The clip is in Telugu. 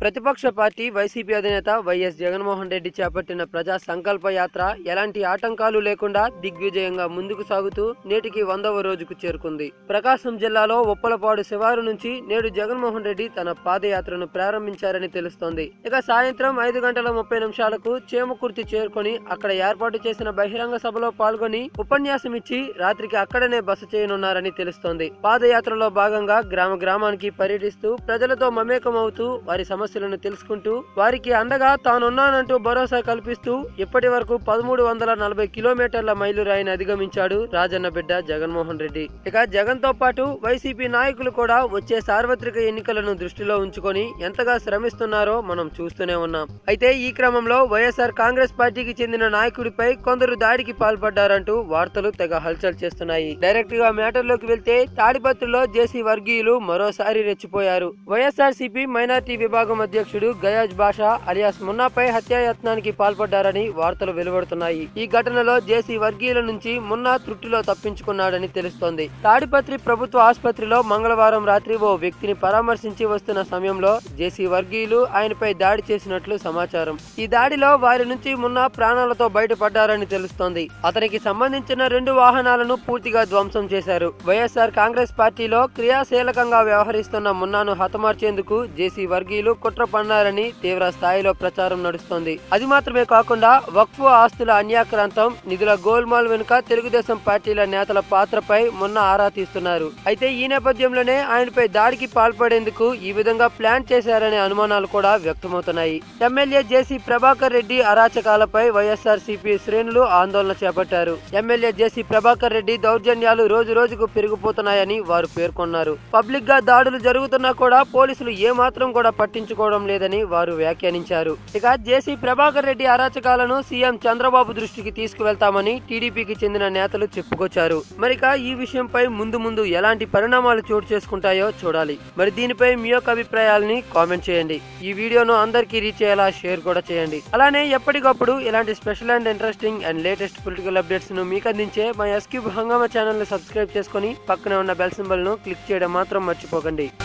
ప్రతిపక్ష పార్టీ వైసీపీ అధినేత వైఎస్ జగన్మోహన్ రెడ్డి చేపట్టిన ప్రజా సంకల్ప యాత్ర ఎలాంటి ఆటంకాలు లేకుండా దిగ్విజయంగా ముందుకు సాగుతూ నేటికి వందవ రోజుకు చేరుకుంది ప్రకాశం జిల్లాలో ఉప్పలపాడు శివారు నుంచి నేడు జగన్మోహన్ రెడ్డి తన పాదయాత్రను ప్రారంభించారని తెలుస్తోంది ఇక సాయంత్రం ఐదు గంటల ముప్పై నిమిషాలకు చేమకుర్తి చేరుకొని అక్కడ ఏర్పాటు చేసిన బహిరంగ సభలో పాల్గొని ఉపన్యాసం ఇచ్చి రాత్రికి అక్కడనే బస చేయనున్నారని తెలుస్తోంది పాదయాత్రలో భాగంగా గ్రామ గ్రామానికి పర్యటిస్తూ ప్రజలతో మమేకమవుతూ వారి సమస్యలను తెలుసుకుంటూ వారికి అండగా తానున్నానంటూ భరోసా కల్పిస్తూ ఇప్పటి వరకు పదమూడు వందల నలభై కిలోమీటర్ల మైలురాయిని అధిగమించాడు రాజన్న బిడ్డ జగన్మోహన్ రెడ్డి ఇక జగన్ తో పాటు వైసీపీ నాయకులు కూడా వచ్చే సార్వత్రిక ఎన్నికలను దృష్టిలో ఉంచుకొని ఎంతగా శ్రమిస్తున్నారో మనం చూస్తూనే ఉన్నాం అయితే ఈ క్రమంలో వైఎస్ఆర్ కాంగ్రెస్ పార్టీకి చెందిన నాయకుడిపై కొందరు దాడికి పాల్పడ్డారంటూ వార్తలు తెగ హల్చల్ చేస్తున్నాయి డైరెక్ట్ గా మ్యాటర్ లోకి వెళ్తే తాడిపత్రిలో జేసీ వర్గీయులు మరోసారి రెచ్చిపోయారు వైఎస్ఆర్ సిపి మైనార్టీ విభాగం అధ్యక్షుడు గయాజ్ బాషా అలియాస్ మున్నాపై హత్యాయత్నానికి పాల్పడ్డారని వార్తలు వెలువడుతున్నాయి ఈ ఘటనలో జేసీ వర్గీయుల నుంచి మున్నా త్రుట్టిలో తప్పించుకున్నాడని తెలుస్తోంది తాడిపత్రి ప్రభుత్వ ఆసుపత్రిలో మంగళవారం రాత్రి ఓ వ్యక్తిని పరామర్శించి వస్తున్న సమయంలో జేసీ వర్గీయులు ఆయనపై దాడి చేసినట్లు సమాచారం ఈ దాడిలో వారి నుంచి మున్నా ప్రాణాలతో బయటపడ్డారని తెలుస్తోంది అతనికి సంబంధించిన రెండు వాహనాలను పూర్తిగా ధ్వంసం చేశారు వైఎస్ఆర్ కాంగ్రెస్ పార్టీలో క్రియాశీలకంగా వ్యవహరిస్తున్న మున్నాను హతమార్చేందుకు జేసీ వర్గీయులు కుట్ర పన్నారని తీవ్ర స్థాయిలో ప్రచారం నడుస్తోంది అది మాత్రమే కాకుండా వక్ఫ్ ఆస్తుల అన్యాక్రాంతం నిధుల గోల్మాల్ వెనుక తెలుగుదేశం పార్టీల నేతల పాత్రపై మొన్న ఆరా తీస్తున్నారు అయితే ఈ నేపథ్యంలోనే ఆయనపై దాడికి పాల్పడేందుకు ఈ విధంగా ప్లాన్ చేశారనే అనుమానాలు కూడా వ్యక్తమవుతున్నాయి ఎమ్మెల్యే జేసీ ప్రభాకర్ రెడ్డి అరాచకాలపై వైఎస్ఆర్ సిపి శ్రేణులు ఆందోళన చేపట్టారు ఎమ్మెల్యే జేసీ ప్రభాకర్ రెడ్డి దౌర్జన్యాలు రోజు రోజుకు పెరిగిపోతున్నాయని వారు పేర్కొన్నారు పబ్లిక్ గా దాడులు జరుగుతున్నా కూడా పోలీసులు ఏ మాత్రం కూడా పట్టించుకోవడం లేదని వారు వ్యాఖ్యానించారు ఇక జేసీ ప్రభాకర్ రెడ్డి అరాచకాలను సీఎం చంద్రబాబు దృష్టికి తీసుకువెళ్తామని టీడీపీకి చెందిన నేతలు చెప్పుకొచ్చారు మరిక ఈ విషయంపై ముందు ముందు ఎలాంటి పరిణామాలు చోటు చేసుకుంటాయో చూడాలి మరి దీనిపై మీ యొక్క అభిప్రాయాలని కామెంట్ చేయండి ఈ వీడియోను అందరికీ రీచ్ అయ్యేలా షేర్ కూడా చేయండి అలానే ఎప్పటికప్పుడు ఇలాంటి special and interesting and latest political updates ను మీకు అందించే మా ఎస్క్యూబ్ హంగామా ఛానల్ ని సబ్స్క్రైబ్ చేసుకొని పక్కనే ఉన్న బెల్ సింబల్ ను క్లిక్ చేయడం మాత్రం మర్చిపోకండి